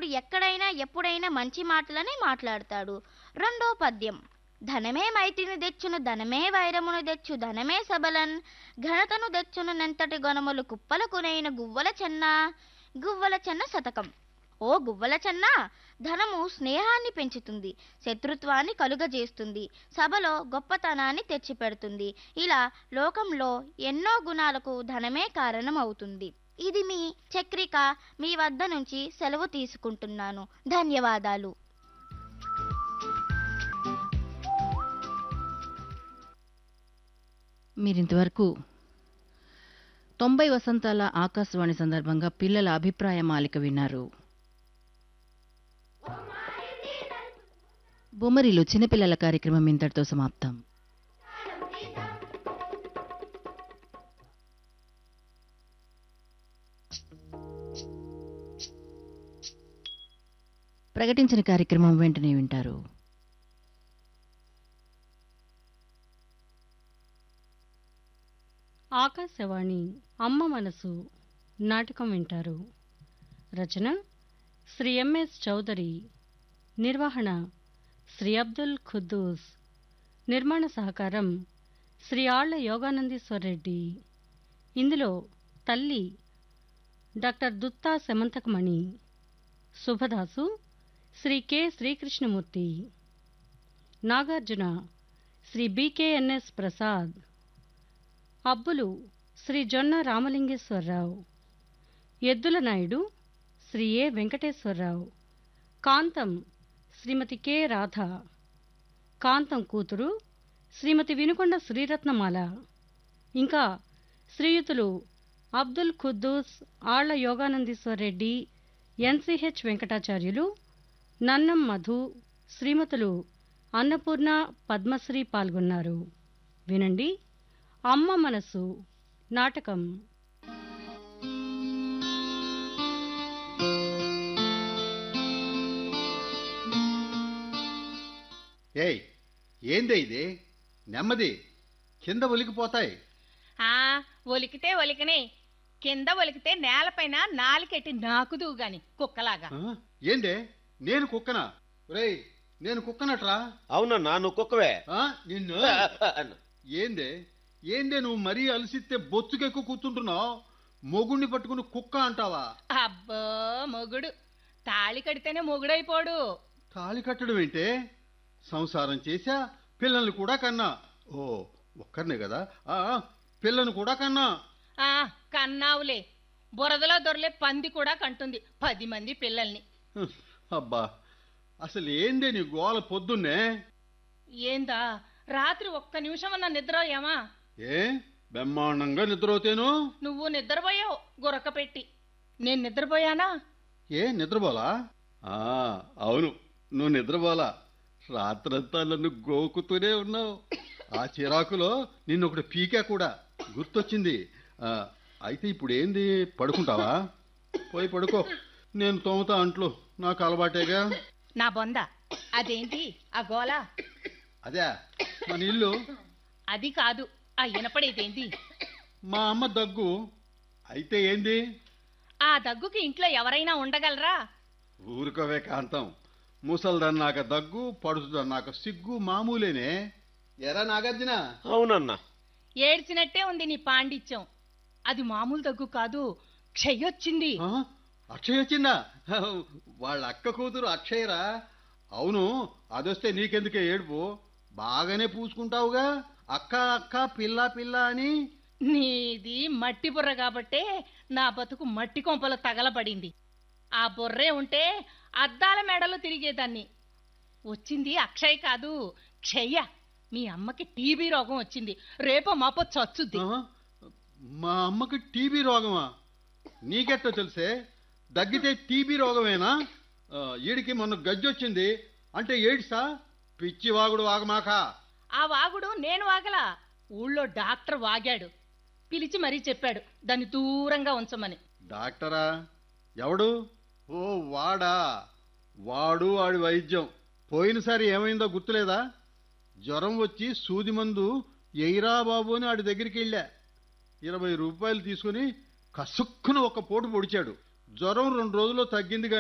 దేవుడు ఎక్కడైనా ఎప్పుడైనా మంచి మాటలనే మాట్లాడతాడు రెండో పద్యం ధనమే మైటిని తెచ్చును ధనమే వైరమును తెచ్చు ధనమే సబలన్ ఘనతను తెచ్చును నెంతటి గొనములు కుప్పలకునైన గువ్వల చెన్న గువ్వల చెన్న శతకం ఓ గువ్వల చెన్న ధనము స్నేహాన్ని పెంచుతుంది శత్రుత్వాన్ని కలుగజేస్తుంది సభలో గొప్పతనాన్ని తెచ్చిపెడుతుంది ఇలా లోకంలో ఎన్నో గుణాలకు ధనమే కారణం అవుతుంది ఇది మీ చక్రిక మీ వద్ద నుంచి సెలవు తీసుకుంటున్నాను ధన్యవాదాలు మీరింతవరకు తొంభై వసంతాల ఆకాశవాణి సందర్భంగా పిల్లల అభిప్రాయ మాలిక విన్నారు బొమ్మరిలు చిన్నపిల్లల కార్యక్రమం ఇంతటితో సమాప్తం ప్రకటించిన కార్యక్రమం వెంటనే వింటారు ఆకాశవాణి అమ్మ మనసు నాటకం వింటారు రచన శ్రీ ఎంఎస్ చౌదరి నిర్వహణ శ్రీ అబ్దుల్ ఖుద్దూస్ నిర్మాణ సహకారం శ్రీ ఆళ్ల యోగానందీశ్వర్ రెడ్డి ఇందులో తల్లి doctor Dutta Semanthakamani Subhadasu Sri K Srikrishnamurthy Nagarjuna Sri BKNS Prasad Abbulu Sri Jonna Ramalingeswararao Eddula Naidu Sri A Venkateswararao Kantham Srimathi K Radha Kantham కూతురు శ్రీమతి వినుకొండ శ్రీరత్నమాల ఇంకా శ్రీయుతులు అబ్దుల్ ఖుద్దూస్ ఆళ్ల యోగానందీశ్వర్ రెడ్డి ఎన్సిహెచ్ వెంకటాచార్యులు నన్నం మధు శ్రీమతులు అన్నపూర్ణ పద్మశ్రీ పాల్గొన్నారు వినండి అమ్మ మనసు నాటకం ఏయ్ ఏందే ఇది నెమ్మది కింద ఒలికిపోతాయి ఆ ఒలికితే ఒలికనే కింద ఒలికితే నేలపైన నాలుకెట్టి నాకుదువు గాని కుక్కలాగా ఆ? ఏందే నేను కుక్కనా రేయ్ నేను కుక్కనట్రా అవునన్నా నువ్వు కుక్కవే ఆ? నిన్ను ఏందే ఏందే నువ్వు మరీ అలసిస్తే బొత్తుకెక్కు కూర్చుంటున్నావు మొగుణ్ణి పట్టుకుని కుక్క అంటావా అబ్బో మొగుడు తాళి కడితేనే మొగుడైపోడు తాళి కట్టడం ఏంటే సంసారం చేశా పిల్లల్ని కూడా కన్నా ఓ ఒక్కరినే కదా ఆ పిల్లను కూడా కన్నా ఆ కన్నావులే బురదలో దొరలే పంది కూడా కంటుంది పది మంది పిల్లల్ని హ్మ్, అబ్బా అసలు ఏందే నీ గోల పొద్దున్నే ఏందా రాత్రి ఒక్క నిమిషమన్నా నిద్రపోయామా ఏ బ్రహ్మాండంగా నిద్రపోతేను నువ్వు నిద్రపోయావు గురక పెట్టి నేను నిద్రపోయానా ఏ నిద్రపోలా ఆ అవును నువ్వు నిద్రపోలా రాత్రంతా నన్ను గోకుతూనే ఉన్నావు ఆ చిరాకులో నిన్ను ఒకటి పీకా కూడా గుర్తొచ్చింది ఆ, అయితే ఇప్పుడు ఏంది పడుకుంటావా పోయి పడుకో నేను తోముతా అంట్లు నాకు అలవాటేగా నా బొంద అదేంటి ఆ గోల అదే మన ఇల్లు అది కాదు ఆ ఇనపడేదేంటి మా అమ్మ దగ్గు అయితే ఏంది ఆ దగ్గుకి ఇంట్లో ఎవరైనా ఉండగలరా ఊరుకోవే కాంతం ముసల్దన్నాక దగ్గు పడుతుందన్నాక సిగ్గు మామూలేనే ఎరా నాగార్జున అవునన్నా ఏడ్చినట్టే ఉంది నీ పాండిత్యం అది మామూలు దగ్గు కాదు క్షయ్యొచ్చింది ఆ? అక్షయ్ వచ్చిందా వాళ్ళ అక్క కూతురు అక్షయరా అవును అదొస్తే నీకెందుకే ఏడుపు బాగానే పూసుకుంటావుగా అక్క అక్క పిల్ల పిల్ల అని నీది మట్టి బుర్ర కాబట్టే నా బతుకు మట్టి కొంపలో తగలబడింది ఆ బుర్రే ఉంటే అద్దాల మెడలో తిరిగేదాన్ని వచ్చింది అక్షయ్ కాదు క్షయ్య మీ అమ్మకి టీబీ రోగం వచ్చింది రేపో మాపో చచ్చుద్ది ఆ? మా అమ్మకి టీబీ రోగమా నీకెట్టో తెలిసే దగ్గితే టీబీ రోగమేనా ఆ, ఈడికి మొన్న గజ్జొచ్చింది అంటే ఏడ్సా పిచ్చి వాగుడు వాగమాక ఆ వాగుడు నేను వాగలా ఊళ్ళో డాక్టర్ వాగాడు పిలిచి మరీ చెప్పాడు దాన్ని దూరంగా ఉంచమని డాక్టరా ఎవడు ఓ వాడా వాడు వాడి వైద్యం పోయినసారి ఏమైందో గుర్తులేదా జ్వరం వచ్చి సూది మందు ఎయిరా బాబు అని ఆడి దగ్గరికి వెళ్ళా ఇరవై రూపాయలు తీసుకుని కసుక్కున ఒక పోటు పొడిచాడు జ్వరం రెండు రోజుల్లో తగ్గింది